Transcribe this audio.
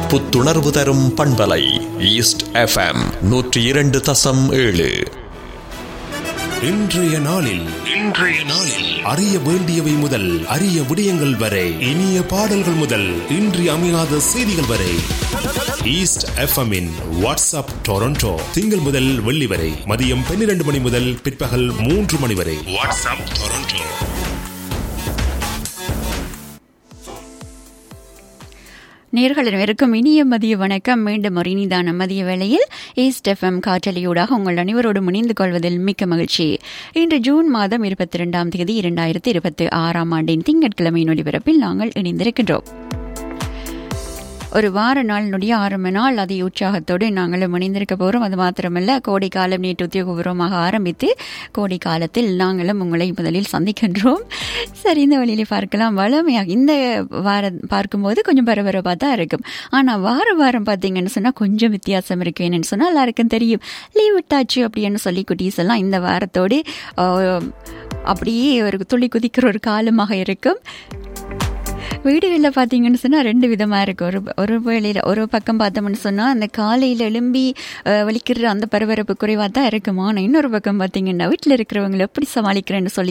புத்துணர்வு தரும் பண்பலை ஈஸ்ட் எஃப்எம் நூற்றி இரண்டு தசம் ஏழு இன்றைய நாளில் இன்றைய நாளில் அறிய வேண்டியவை முதல் அரிய விடயங்கள் வரை இனிய பாடல்கள் முதல் இன்றி அமையாத செய்திகள் வரை ஈஸ்ட் எஃப்எம்மின் வாட்ஸ்அப் டொரண்டோ திங்கள் முதல் வெள்ளி வரை மதியம் பன்னிரண்டு மணி முதல் பிற்பகல் மூன்று மணி வரை வாட்ஸ்அப் டொரண்டோ நேர்கள் அனைவருக்கும் இனிய மதிய வணக்கம் மீண்டும் ஒரு இனிதான மதிய வேளையில் ஈஸ்ட் எஃப்எம் காற்றலையூடாக உங்கள் அனைவரோடு முனைந்து கொள்வதில் மிக்க மகிழ்ச்சி இன்று ஜூன் மாதம் இருபத்தி இரண்டாம் தேதி இரண்டாயிரத்தி இருபத்தி ஆறாம் ஆண்டின் திங்கட்கிழமையின் ஒலிபரப்பில் நாங்கள் இணைந்திருக்கின்றோம் ஒரு வார நாளினுடைய ஆரம்ப நாள் அதை உற்சாகத்தோடு நாங்களும் இணைந்திருக்க போகிறோம் அது மாத்திரமல்ல கோடை காலம் நேற்று உத்தியோகபூர்வமாக ஆரம்பித்து கோடை காலத்தில் நாங்களும் உங்களை முதலில் சந்திக்கின்றோம் சரி இந்த வழியிலே பார்க்கலாம் வளமையாக இந்த வாரம் பார்க்கும்போது கொஞ்சம் பரபரப்பாக தான் இருக்கும் ஆனால் வார வாரம் பார்த்தீங்கன்னு சொன்னால் கொஞ்சம் வித்தியாசம் இருக்கு என்னன்னு சொன்னால் எல்லாருக்கும் தெரியும் லீவ் விட்டாச்சு அப்படின்னு சொல்லி குட்டீஸ் எல்லாம் இந்த வாரத்தோடு அப்படியே ஒரு துளி குதிக்கிற ஒரு காலமாக இருக்கும் வீடுகளில் பார்த்தீங்கன்னு சொன்னால் ரெண்டு விதமாக இருக்கும் ஒரு ஒரு வேளையில் ஒரு பக்கம் பார்த்தோம்னு சொன்னால் அந்த காலையில் எழும்பி வலிக்கிற அந்த பரபரப்பு குறைவாக தான் இருக்கும் ஆனால் இன்னொரு பக்கம் பார்த்தீங்கன்னா வீட்டில் இருக்கிறவங்களை எப்படி சமாளிக்கிறேன்னு சொல்லி